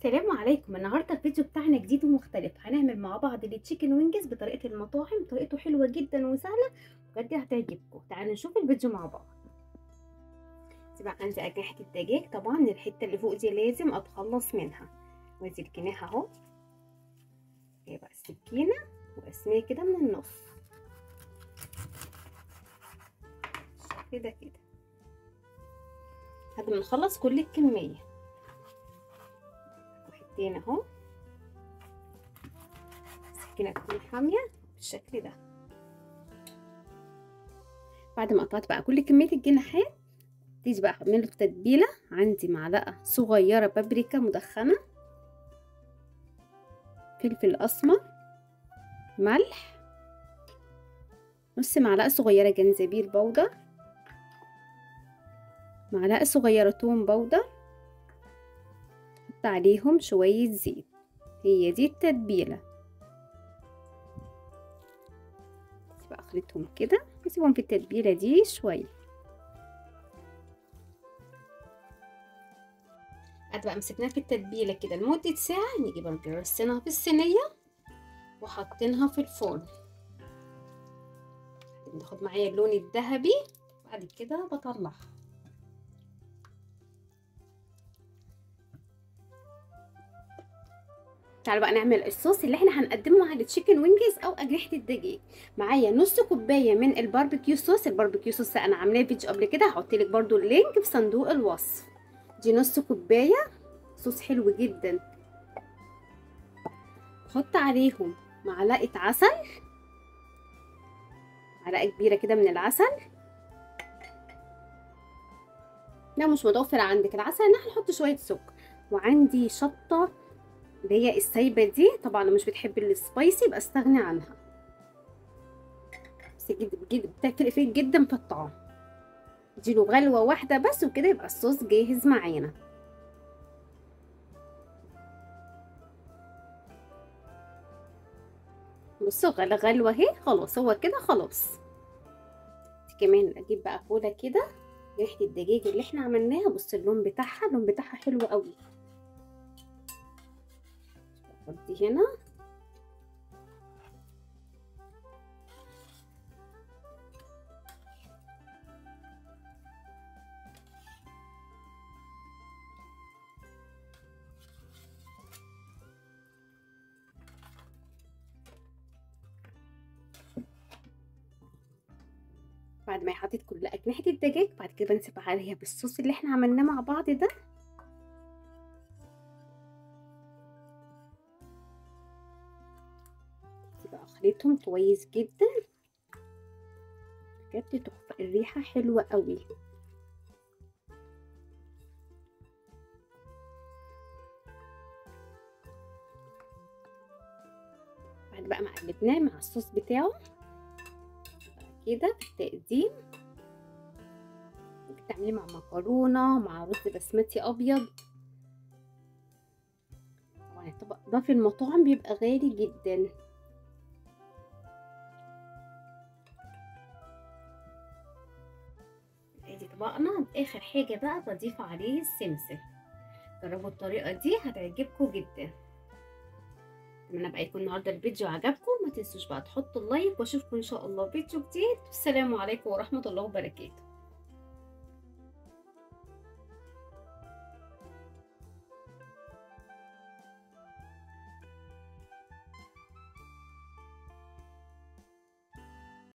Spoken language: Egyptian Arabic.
السلام عليكم النهارده الفيديو بتاعنا جديد ومختلف هنعمل مع بعض التشيكن وينجز بطريقه المطاعم طريقته حلوه جدا وسهله بجد هتعجبكم تعالوا نشوف الفيديو مع بعض يبقى عندي اجنحه الدجاج طبعا الحته اللي فوق دي لازم اتخلص منها وادي الجناح اهو يبقى السكينه وقسميه كده من النص كده كده لحد ما نخلص كل الكميه حطينا اهو السكينه تكون حاميه بالشكل ده بعد ما قطعت بقى كل كميه الجناحات تيجي بقى اعمل له التتبيله عندي معلقه صغيره بابريكا مدخنه فلفل اسمر ملح نص معلقه صغيره جنزبيل بودر معلقه صغيره توم بودر نحط عليهم شوية زيت هي دي التتبيلة بقى اخلطهم كده واسيبهم في التتبيلة دي شوية بعد بقى مسكناها في التتبيلة كده لمدة ساعة نيجي بقى نرصينها في الصينية وحاطينها في الفرن بناخد معايا اللون الذهبي بعد كده بطلعها تعالوا بقى نعمل الصوص اللي احنا هنقدمه على التشيكن وينجز او اجنحه الدجاج معايا نص كوبايه من الباربيكيو صوص الباربيكيو صوص انا عاملاه فيديو قبل كده هحط لك برده اللينك في صندوق الوصف دي نص كوبايه صوص حلو جدا حط عليهم معلقه عسل معلقه كبيره كده من العسل لو مش متوفر عندك العسل انا هنحط شويه سكر وعندي شطه اللي هي السايبه دي طبعا لو مش بتحب السبايسي يبقى استغني عنها بس جد جد بتفرق فيه جدا في الطعم اديله غلوه واحده بس وكده يبقى الصوص جاهز معانا بصوا غلى غلوه اهي خلاص هو كده خلاص كمان اجيب بقى بوله كده ريحه الدجاج اللي احنا عملناها بص اللون بتاعها اللون بتاعها حلو قوي حطي هنا بعد ما حطيت كل اجنحه الدجاج بعد كده بنسيبها عليها بالصوص اللي احنا عملناه مع بعض ده بقى اخلطهم كويس جدا بجد تحفه الريحه حلوه قوي بعد بقى ما قلبناه مع الصوص بتاعه كده في التقديم ممكن تعمليه مع مكرونه مع رز بسمتي ابيض طبعا الطبق ده في المطاعم بيبقى غالي جدا ادي طبقنا اخر حاجه بقى بضيف عليه السمسم جربوا الطريقه دي هتعجبكم جدا اتمنى بقى يكون النهارده الفيديو عجبكم ما تنسوش بقى تحطوا اللايك واشوفكم ان شاء الله فيديو جديد والسلام عليكم ورحمه الله وبركاته